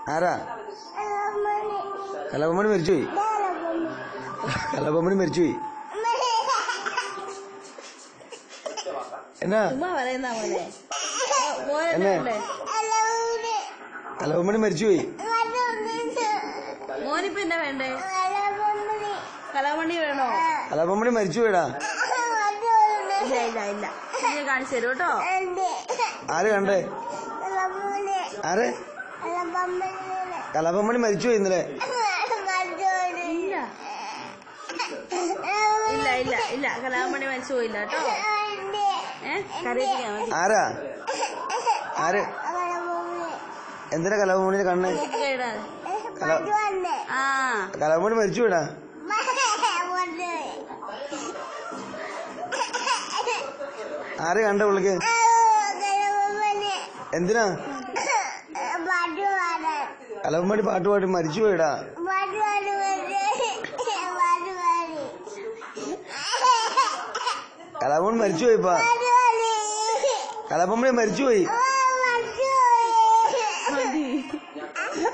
ആരാ കലാപമ്മണി മരിച്ചുപോയി കലാപമ്മണി മരിച്ചുപോയി എന്നാ ചുമ്മാ പറയുന്ന മോനെ മോനെ എന്നെ? വേണ്ടേ കലാപമ്മണി മരിച്ചുപോയി മോനിപ്പോ എന്നാ വേണ്ടേ കലാമണി വേണോ കലാപമ്മണി മരിച്ചുപോയിടാ ഇല്ല ഇല്ല ഇല്ല നീ കാണിച്ചു തരൂ കേട്ടോ ആര് കണ്ടേ ആര് കലാപമ്മണി മരിച്ചുപോയി ഇന്നലെ ഇല്ല ഇല്ല ഇല്ല ഇല്ല കലാമണി മരിച്ചു പോയില്ല കേട്ടോ ഏ കറിയിപ്പിക്കാൻ മതി ആരാ ആര് എന്തിനാ കലാപമ്മണിനെ കണ്ണേ കേടാതെ കല- ആ കലാപമ്മണി മരിച്ചുപോയിടാ ആര് കണ്ട പുള്ളിക്ക് എന്തിനാ കലാപമ്മണി പാട്ട് പാടി മരിച്ചുപോയിടാ കലാപമ്മണി മരിച്ചുപോയിപ്പാ കലാപമ്മണി മരിച്ചുപോയി മതി